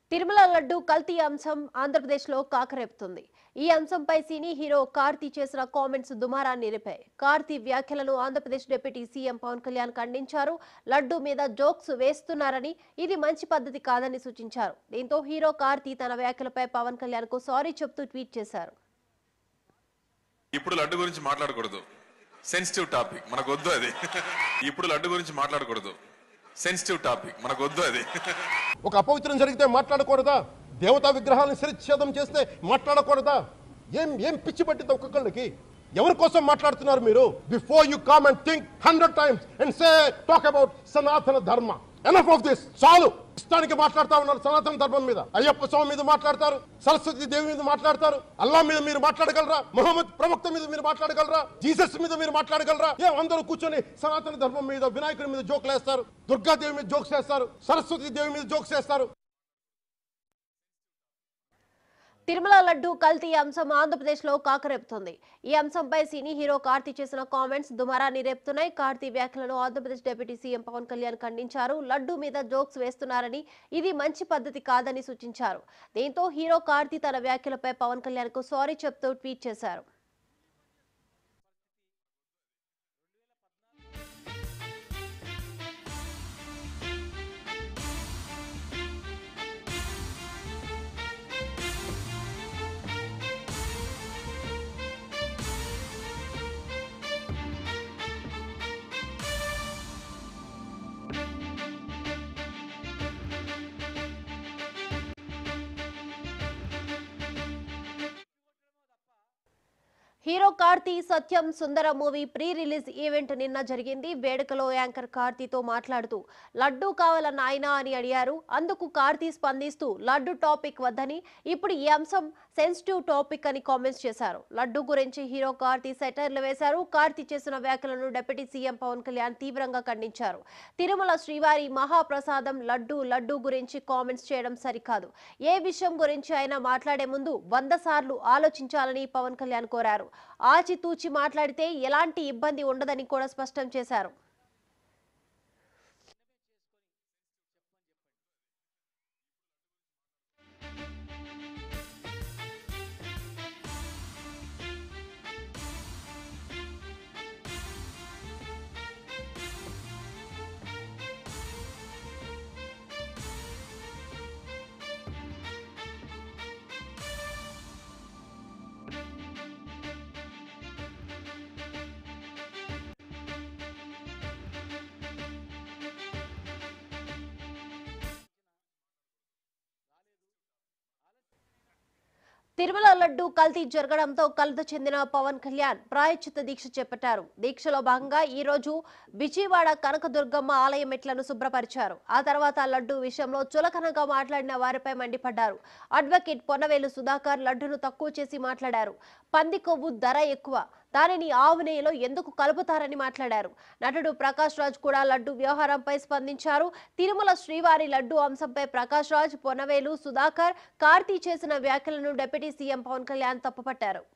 తిరుమల లడ్డు కల్తీ అంశం ఆంధ్రప్రదేశ్లో కాకరేపుతుంది ఈ అంశంపై సినీ హీరో కార్తీ చేసిన కామెంట్స్ దుమారాన్ని రేపాయి కార్తీ వ్యాఖ్యలను ఆంధ్రప్రదేశ్ డిప్యూటీ సీఎం పవన్ కళ్యాణ్ ఖండించారు లడ్డు మీద జోక్స్ వేస్తున్నారని ఇది మంచి పద్ధతి కాదని సూచించారు దీంతో హీరో కార్తీ తన వ్యాఖ్యలపై పవన్ కళ్యాణ్ కు సారీ చెప్తూ ట్వీట్ చేశారు ఇప్పుడు లడ్డు గురించి మాట్లాడకూడదు సెన్సిటివ్ టాపిక్ మనకు వద్దు అది ఇప్పుడు లడ్డు గురించి మాట్లాడకూడదు సెన్సిటివ్ టాపిక్ మనకు వద్దు అది ఒక అపవిత్రం జరిగితే మాట్లాడకూడదా దేవతా విగ్రహాలను శిరచ్ఛేదం చేస్తే మాట్లాడకూడదా ఏం ఏం పిచ్చి పట్టింది ఒక్కొక్కళ్ళకి ఎవరి కోసం మాట్లాడుతున్నారు మీరు before you come and think hundred times and say talk about Sanatana Dharma enough of this చాలు ఇష్టానికి మాట్లాడుతా ఉన్నారు సనాతన ధర్మం మీద అయ్యప్ప స్వామి మీద మాట్లాడతారు సరస్వతి దేవి మీద మాట్లాడతారు అల్లా మీద మీరు మాట్లాడగలరా మొహమ్మద్ ప్రవక్త మీద మీరు మాట్లాడగలరా జీసస్ మీద మీరు మాట్లాడగలరా ఏ అందరూ కూర్చొని సనాతన ధర్మం మీద వినాయకుడి మీద జోకులు వేస్తారు దుర్గాదేవి మీద జోక్స్ వేస్తారు సరస్వతి దేవి మీద జోక్స్ వేస్తారు తిరుమల లడ్డు కల్తీ అంశం ఆంధ్రప్రదేశ్ లో కాకరేపుతుంది ఈ అంశంపై సినీ హీరో కార్తీ చేసిన కామెంట్స్ దుమారాన్ని రేపుతున్నాయి కార్తీ వ్యాఖ్యలను ఆంధ్రప్రదేశ్ డిప్యూటీ సీఎం పవన్ కళ్యాణ్ ఖండించారు లడ్డు మీద జోక్స్ వేస్తున్నారని ఇది మంచి పద్ధతి కాదని సూచించారు దీంతో హీరో కార్తీ తన వ్యాఖ్యలపై పవన్ కళ్యాణ్ కు సారీ చెప్తూ ట్వీట్ చేశారు hero Karthi Satyam Sundara movie pre release event నిన్న జరిగింది వేడుకలో యాంకర్ కార్తీతో మాట్లాడుతూ లడ్డు కావాల నాయనా అని అడిగారు అందుకు కార్తీ స్పందిస్తూ లడ్డు టాపిక్ వద్దని ఇప్పుడు ఈ అంశం సెన్సిటివ్ టాపిక్ అని కామెంట్స్ చేశారు లడ్డు గురించి హీరో కార్తీ సెటర్లు వేశారు కార్తీ చేసిన వ్యాఖ్యలను డిప్యూటీ సీఎం పవన్ కళ్యాణ్ తీవ్రంగా ఖండించారు తిరుమల శ్రీవారి మహాప్రసాదం లడ్డు లడ్డు గురించి కామెంట్స్ చేయడం సరికాదు ఏ విషయం గురించి అయినా మాట్లాడే ముందు వంద సార్లు ఆలోచించాలని పవన్ కళ్యాణ్ కోరారు ఆచితూచి మాట్లాడితే ఎలాంటి ఇబ్బంది ఉండదని కూడా స్పష్టం చేశారు తిరుమల లడ్డు కల్తీ జరగడంతో కలత చెందిన పవన్ కళ్యాణ్ ప్రాయశ్చిత దీక్ష చేపట్టారు దీక్షలో భాగంగా ఈ రోజు విజయవాడ కనకదుర్గమ్మ ఆలయ మెట్లను శుభ్రపరిచారు ఆ తర్వాత లడ్డు విషయంలో చులకనగా మాట్లాడిన వారిపై మండిపడ్డారు అడ్వకేట్ పొన్నవేలు సుధాకర్ లడ్డును తక్కువ చేసి మాట్లాడారు పంది కొవ్వు ధర ఎక్కువ దానిని ఆవు నెయ్యిలో ఎందుకు కలుపుతారని మాట్లాడారు నటుడు ప్రకాష్ రాజ్ కూడా లడ్డు వ్యవహారంపై స్పందించారు తిరుమల శ్రీవారి లడ్డు అంశంపై ప్రకాష్ రాజ్ పొన్నవేలు సుధాకర్ కార్తీ చేసిన వ్యాఖ్యలను డిప్యూటీ సీఎం పవన్ కళ్యాణ్ తప్పుపట్టారు